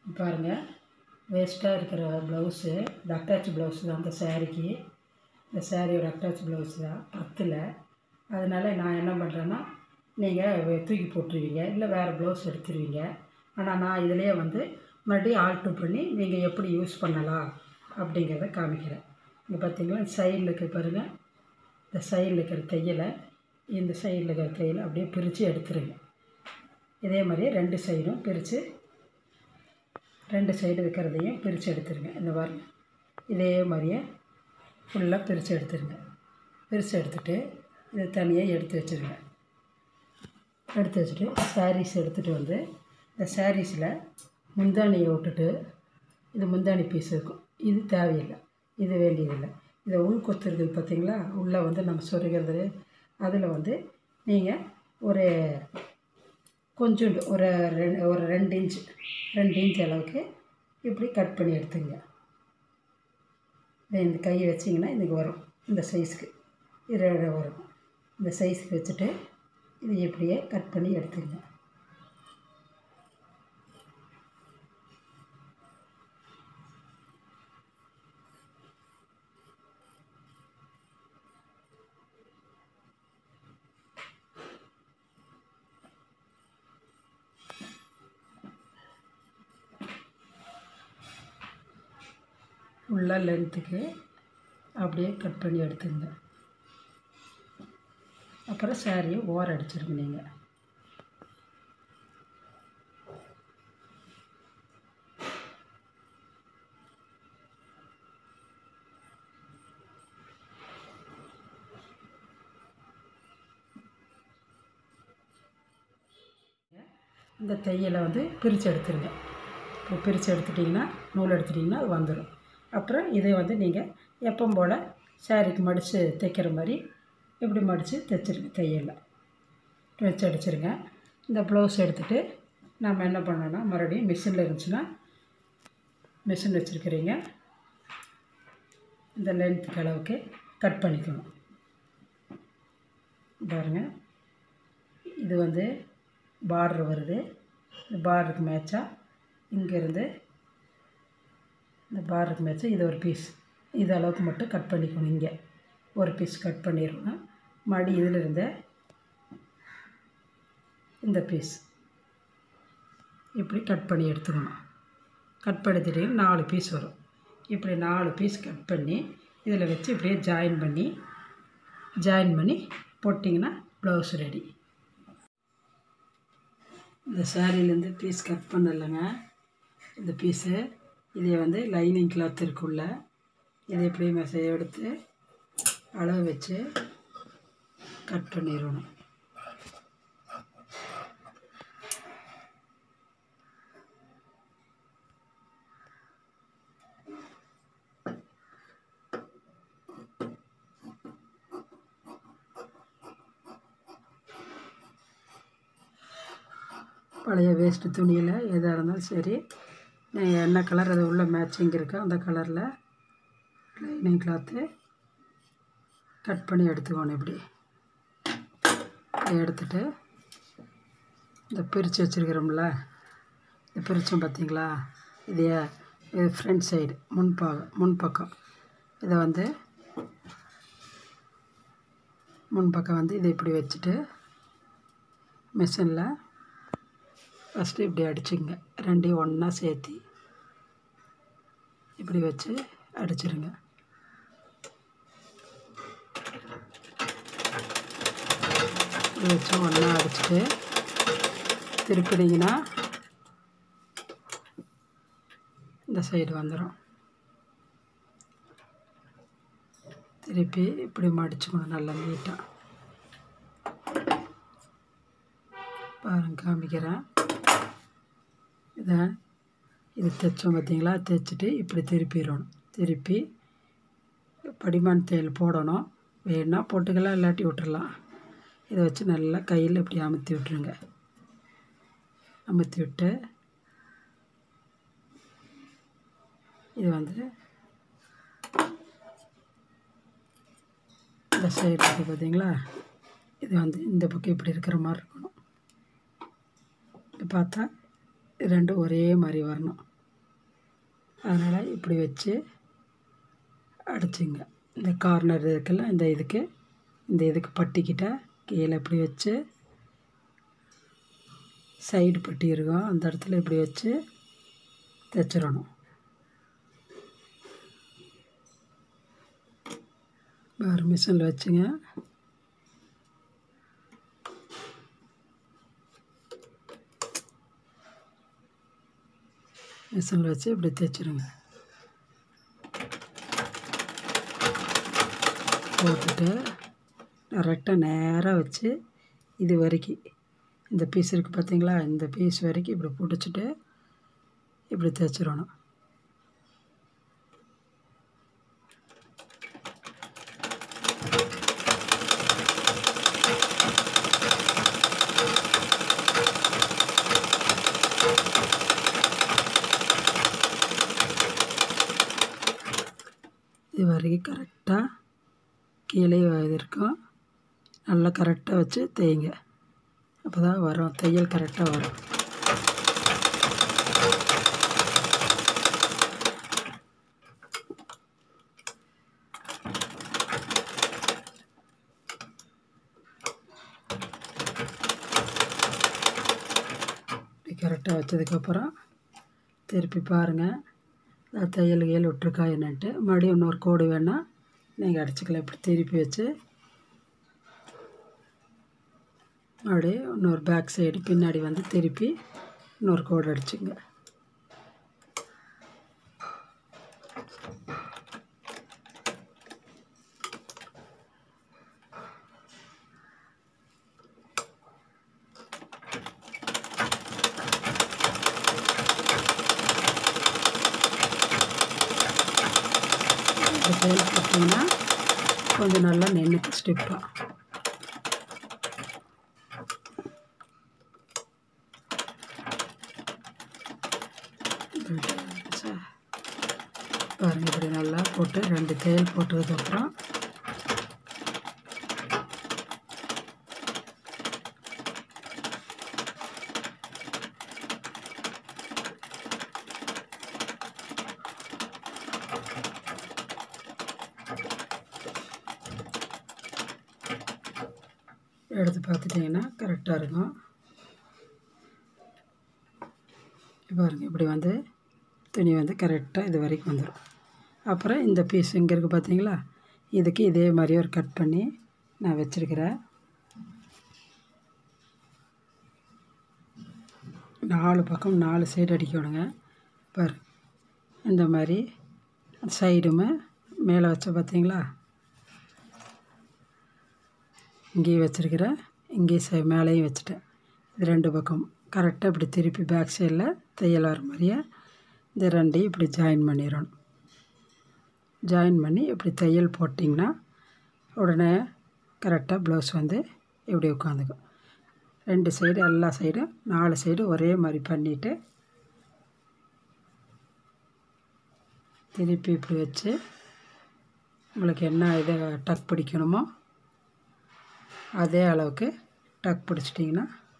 பாருங்கள் வேஸ்ட்டாக இருக்கிற ப்ளவுஸு அட்டாச் ப்ளவுஸ் தான் அந்த சாரீக்கு இந்த சாரியோட அட்டாச் ப்ளவுஸ் தான் பத்தில் அதனால் நான் என்ன பண்ணுறேன்னா நீங்கள் தூக்கி போட்டுருவீங்க இல்லை வேறு ப்ளவுஸ் எடுத்துருவீங்க ஆனால் நான் இதிலே வந்து மறுபடியும் ஆல்ட்ரு பண்ணி நீங்கள் எப்படி யூஸ் பண்ணலாம் அப்படிங்கிறத காமிக்கிறேன் இங்கே பார்த்தீங்களா சைடில் இருக்க பாருங்கள் இந்த சைடில் இருக்கிற தையலை இந்த சைடில் இருக்கிற தையலை அப்படியே பிரித்து எடுத்துருங்க இதே மாதிரி ரெண்டு சைடும் பிரித்து ரெண்டு சைடு இருக்கிறதையும் பிரித்து எடுத்துருங்க இந்த பாருங்க இதே மாதிரியே ஃபுல்லாக பிரித்து எடுத்துருங்க பிரித்து எடுத்துட்டு இதை தனியாக எடுத்து வச்சுருங்க எடுத்து வச்சுட்டு சாரீஸ் எடுத்துகிட்டு வந்து இந்த சாரீஸில் முந்தானியை விட்டுட்டு இது முந்தானி பீஸ் இருக்கும் இது தேவையில்லை இது வேண்டியதில்லை இதை உள் கொத்து இருக்குது பார்த்தீங்களா உள்ளே வந்து நம்ம சொருகிறது அதில் வந்து நீங்கள் ஒரு கொஞ்சோண்டு ஒரு ரெண்டு ஒரு ரெண்டு இன்ச் ரெண்டு இன்ச் அளவுக்கு இப்படி கட் பண்ணி எடுத்துங்க இதை இந்த கையை வச்சிங்கன்னா இதுக்கு வரும் இந்த சைஸ்க்கு இது வரும் இந்த சைஸ்க்கு வச்சுட்டு இது இப்படியே கட் பண்ணி எடுத்துங்க உள்ள லென்த்துக்கு அப்படியே கட் பண்ணி எடுத்துங்க அப்புறம் சாரியை ஓரம் அடிச்சிருங்க நீங்கள் இந்த தையலை வந்து பிரித்து எடுத்துருங்க இப்போ பிரித்து எடுத்துட்டிங்கன்னா நூல் எடுத்துட்டிங்கன்னா அது வந்துடும் அப்புறம் இதை வந்து நீங்கள் எப்பவும் போல் சாரிக்கு மடித்து தைக்கிற மாதிரி இப்படி மடித்து தைச்சிருங்க தையலில் வச்சு அடிச்சிருங்க இந்த ப்ளவுஸ் எடுத்துகிட்டு நம்ம என்ன பண்ணோன்னா மறுபடியும் மிஷினில் இருந்துச்சுன்னா மிஷின் வச்சுருக்கிறீங்க இந்த லென்த்துக்கு அளவுக்கு கட் பண்ணிக்கணும் பாருங்கள் இது வந்து பார்டர் வருது இந்த பார்டருக்கு மேட்சாக இங்கேருந்து இந்த பார்டருக்கு மேட்சாக இது ஒரு பீஸ் இது அளவுக்கு மட்டும் கட் பண்ணிக்கணும் இங்கே ஒரு பீஸ் கட் பண்ணிடணும் மடி இதில் இருந்த இந்த பீஸ் இப்படி கட் பண்ணி எடுத்துக்கணும் கட் பண்ணிட்டீங்கன்னா நாலு பீஸ் வரும் இப்படி நாலு பீஸ் கட் பண்ணி இதில் வச்சு இப்படியே ஜாயின் பண்ணி ஜாயின் பண்ணி போட்டிங்கன்னா ப்ளவுஸ் ரெடி இந்த சாரிலேருந்து பீஸ் கட் பண்ணலைங்க இந்த பீஸு இதை வந்து லைனிங் கிளாத் இருக்குள்ள இதை இப்படி மெசையை எடுத்து அளவு வச்சு கட் பண்ணிடணும் பழைய வேஸ்ட்டு துணியில் எதாக இருந்தாலும் சரி நீங்கள் என்ன கலர் அது உள்ள மேட்சிங் இருக்கோ அந்த கலரில் லைனிங் கிளாத்து கட் பண்ணி எடுத்துக்கணும் இப்படி எடுத்துட்டு இந்த பிரித்து வச்சுருக்கிறோம்ல இந்த பிரித்தோம் பார்த்தீங்களா இது இது ஃப்ரண்ட் சைடு முன்பாகம் முன்பக்கம் இதை வந்து முன்பக்கம் வந்து இதை இப்படி வச்சுட்டு மிஷினில் ஃபஸ்ட்டு இப்படி அடிச்சுங்க ரெண்டையும் ஒன்றா சேர்த்தி இப்படி வச்சு அடிச்சிருங்க இப்படி வச்சு ஒன்றா அடிச்சுட்டு திருப்பினீங்கன்னா இந்த சைடு வந்துடும் திருப்பி இப்படி மடிச்சுக்கணும் நல்லா நீட்டாக பாருங்க காமிக்கிறேன் இதை இது தைச்சோம் பார்த்தீங்களா தைச்சிட்டு இப்படி திருப்பிடணும் திருப்பி படிமான் தையல் போடணும் வேணுன்னா போட்டுக்கலாம் இல்லாட்டி விட்டுறலாம் இதை வச்சு நல்லா கையில் இப்படி அமுத்தி விட்டுருங்க அமுத்தி விட்டு இது வந்து இந்த சைடு இருக்குது பார்த்தீங்களா இது வந்து இந்த பக்கம் இப்படி இருக்கிற மாதிரி இருக்கணும் இது பார்த்தா இது ரெண்டும் ஒரே மாதிரி வரணும் அதனால் இப்படி வச்சு அடிச்சுங்க இந்த கார்னர் இருக்குல்ல இந்த இதுக்கு இந்த இதுக்கு பட்டிக்கிட்ட கீழே இப்படி வச்சு சைடு பட்டி இருக்கும் அந்த இடத்துல இப்படி வச்சு தைச்சிடணும் வேறு மிஷினில் வச்சுங்க மிஷினில் வச்சு இப்படி தைச்சிருங்க போட்டுட்டு கரெக்டாக நேராக வச்சு இது வரைக்கும் இந்த பீஸ் இருக்குது பார்த்தீங்களா இந்த பீஸ் வரைக்கும் இப்படி பிடிச்சிட்டு இப்படி தைச்சிடணும் இது வரைக்கும் கரெக்டாக கீழே இது இருக்கும் நல்லா கரெக்டாக வச்சு தேய்ங்க அப்போ தான் வரும் தையல் கரெக்டாக வரும் இப்படி கரெக்டாக வச்சதுக்கப்புறம் திருப்பி பாருங்கள் அது தையல் கியல் விட்ருக்கா என்னன்ட்டு மறுபடியும் இன்னொரு கோடு வேணால் நீங்கள் அடிச்சுக்கலாம் இப்படி திருப்பி வச்சு மறுபடியும் இன்னொரு பேக் சைடு பின்னாடி வந்து திருப்பி இன்னொரு கோடு அடிச்சுங்க இப்படி தையல் போட்டிங்கன்னா கொஞ்சம் நல்லா நின்றுக்கு ஸ்டிப்பாக பாருங்கள் இப்படி நல்லா போட்டு ரெண்டு தையல் போட்டதுக்கப்புறம் எடுத்து பார்த்துட்டிங்கன்னா கரெக்டாக இருக்கும் பாருங்க இப்படி வந்து துணி வந்து கரெக்டாக இது வரைக்கும் வந்துடும் அப்புறம் இந்த பீஸ் இங்கே இருக்குது பார்த்தீங்களா இதுக்கு இதே மாதிரி ஒரு கட் பண்ணி நான் வச்சுருக்கிறேன் நாலு பக்கம் நாலு சைடு அடிக்கணுங்க பாரு இந்த மாதிரி சைடுமே மேலே வச்ச பார்த்தீங்களா இங்கேயும் வச்சுருக்கிறேன் இங்கேயும் சை மேலேயும் வச்சுட்டேன் இது ரெண்டு பக்கம் கரெக்டாக இப்படி திருப்பி பேக் சைடில் தையல் வர மாதிரியே இந்த ரெண்டையும் இப்படி ஜாயின் பண்ணிடணும் ஜாயின் பண்ணி இப்படி தையல் போட்டிங்கன்னா உடனே கரெக்டாக ப்ளவுஸ் வந்து இப்படி உட்காந்துக்கும் ரெண்டு சைடு எல்லா சைடும் நாலு சைடு ஒரே மாதிரி பண்ணிவிட்டு திருப்பி இப்படி வச்சு உங்களுக்கு என்ன இதை டக் பிடிக்கணுமோ அதே அளவுக்கு டக் பிடிச்சிட்டிங்கன்னா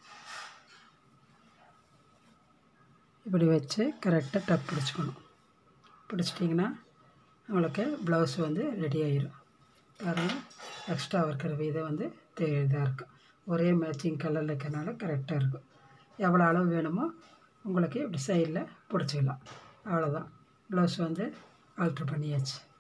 இப்படி வச்சு கரெக்டாக டக் பிடிச்சிக்கணும் பிடிச்சிட்டிங்கன்னா உங்களுக்கு ப்ளவுஸ் வந்து ரெடி ஆயிரும் பாருங்கள் எக்ஸ்ட்ரா இருக்கிற இதை வந்து தே இதாக இருக்கும் ஒரே மேட்சிங் கலரில் இருக்கிறனால கரெக்டாக இருக்கும் எவ்வளோ அளவு வேணுமோ உங்களுக்கு இப்படி சைடில் பிடிச்சிக்கலாம் அவ்வளோதான் ப்ளவுஸ் வந்து ஆல்ட்ரு பண்ணியாச்சு